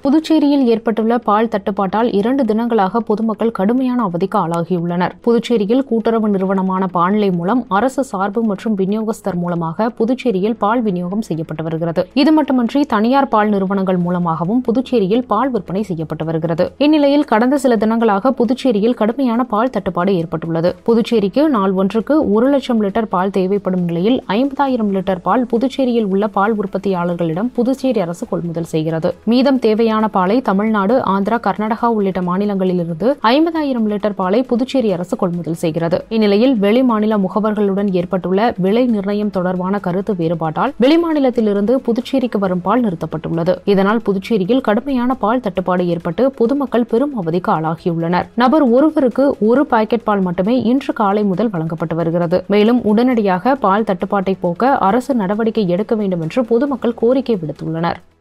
புதுச்சேரியில் ஏற்பட்டுள்ள பால் தட்டுப்பாட்டால் இரண்டு தினங்களாக பொதுமக்கள் கடுமையான அவதிக்கு ஆளாகியுள்ளனர் புதுச்சேரியில் கூட்டுறவு நிறுவனமான பாண்லே மூலம் அரசு சார்பு மற்றும் விநியோகஸ்தர் மூலமாக புதுச்சேரியில் பால் விநியோகம் செய்யப்பட்டு வருகிறது இது மட்டுமன்றி தனியார் பால் நிறுவனங்கள் மூலமாகவும் புதுச்சேரியில் பால் விற்பனை செய்யப்பட்டு வருகிறது இந்நிலையில் கடந்த சில தினங்களாக புதுச்சேரியில் கடுமையான பால் தட்டுப்பாடு ஏற்பட்டுள்ளது புதுச்சேரிக்கு நாள் ஒன்றுக்கு ஒரு லட்சம் லிட்டர் பால் தேவைப்படும் நிலையில் ஐம்பதாயிரம் லிட்டர் பால் புதுச்சேரியில் உள்ள பால் உற்பத்தியாளர்களிடம் புதுச்சேரி அரசு கொள்முதல் செய்கிறது மீதம் தேவையான பாலை தமிழ்நாடு ஆந்திரா கர்நாடகா உள்ளிட்ட மாநிலங்களிலிருந்து ஐம்பதாயிரம் லிட்டர் பாலை புதுச்சேரி அரசு கொள்முதல் செய்கிறது இந்நிலையில் வெளி மாநில முகவர்களுடன் ஏற்பட்டுள்ள விலை நிர்ணயம் தொடர்பான கருத்து வேறுபாட்டால் வெளிமாநிலத்திலிருந்து புதுச்சேரிக்கு வரும் பால் நிறுத்தப்பட்டுள்ளது இதனால் புதுச்சேரியில் கடுமையான பால் தட்டுப்பாடு ஏற்பட்டு பொதுமக்கள் பெரும் அவதிக்கு ஆளாகியுள்ளனர் நபர் ஒருவருக்கு ஒரு பாக்கெட் பால் மட்டுமே இன்று காலை முதல் வழங்கப்பட்டு வருகிறது மேலும் உடனடியாக பால் தட்டுப்பாட்டை போக்க அரசு நடவடிக்கை எடுக்க வேண்டும் என்று பொதுமக்கள் கோரிக்கை விடுத்துள்ளனர்